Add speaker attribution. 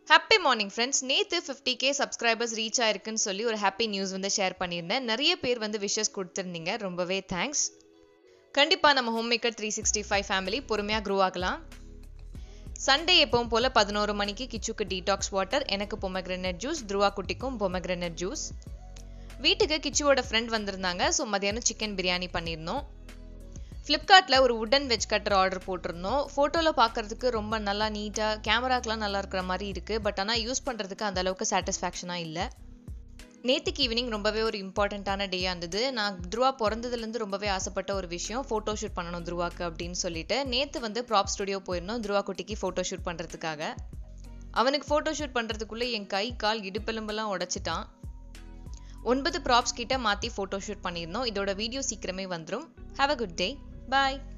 Speaker 1: happy morning friends நேற்று fifty K subscribers reach ஆயிருக்குன்னு சொல்லி ஒரு ஹாப்பி நியூஸ் வந்து ஷேர் பண்ணியிருந்தேன் நிறைய பேர் வந்து விஷஸ் கொடுத்துருந்தீங்க ரொம்பவே தேங்க்ஸ் கண்டிப்பாக நம்ம home maker three sixty five family பொறுமையாக க்ரோ ஆகலாம் சண்டே எப்பவும் போல் பதினோரு மணிக்கு கிச்சுக்கு டீடாக்ஸ் வாட்டர் எனக்கு பொமக்ரெனட் ஜூஸ் துருவா குட்டிக்கும் பொமக்ரெனட் ஜூஸ் வீட்டுக்கு கிச்சுவோட ஃப்ரெண்ட் வந்திருந்தாங்க ஸோ மதியானம் சிக்கன் பிரியாணி பண்ணியிருந்தோம் ஃப்ளிப்கார்ட்டில் ஒரு உடன் வெஜ் கட்டர் ஆர்டர் போட்டிருந்தோம் ஃபோட்டோவில் பார்க்குறதுக்கு ரொம்ப நல்லா நீட்டாக கேமராக்கெலாம் நல்லா இருக்கிற மாதிரி இருக்குது பட் ஆனால் யூஸ் பண்ணுறதுக்கு அந்த அளவுக்கு சாட்டிஸ்ஃபேக்ஷனாக இல்லை நேற்றுக்கு ஈவினிங் ரொம்பவே ஒரு இம்பார்ட்டண்ட்டான டேயாக இருந்தது நான் துருவா பிறந்ததுலேருந்து ரொம்பவே ஆசைப்பட்ட ஒரு விஷயம் ஃபோட்டோ ஷூட் பண்ணணும் துருவாக்கு அப்படின்னு சொல்லிட்டு நேற்று வந்து ப்ராப் ஸ்டுடியோ போயிருந்தோம் துருவா குட்டிக்கு ஃபோட்டோ ஷூட் பண்ணுறதுக்காக அவனுக்கு ஃபோட்டோ ஷூட் பண்ணுறதுக்குள்ளே என் கை கால் இடுப்பெலும்பெல்லாம் உடச்சிட்டான் ஒன்பது ப்ராப்ஸ் கிட்ட மாற்றி ஃபோட்டோ ஷூட் பண்ணியிருந்தோம் இதோட வீடியோ சீக்கிரமே வந்துடும் have a good day bye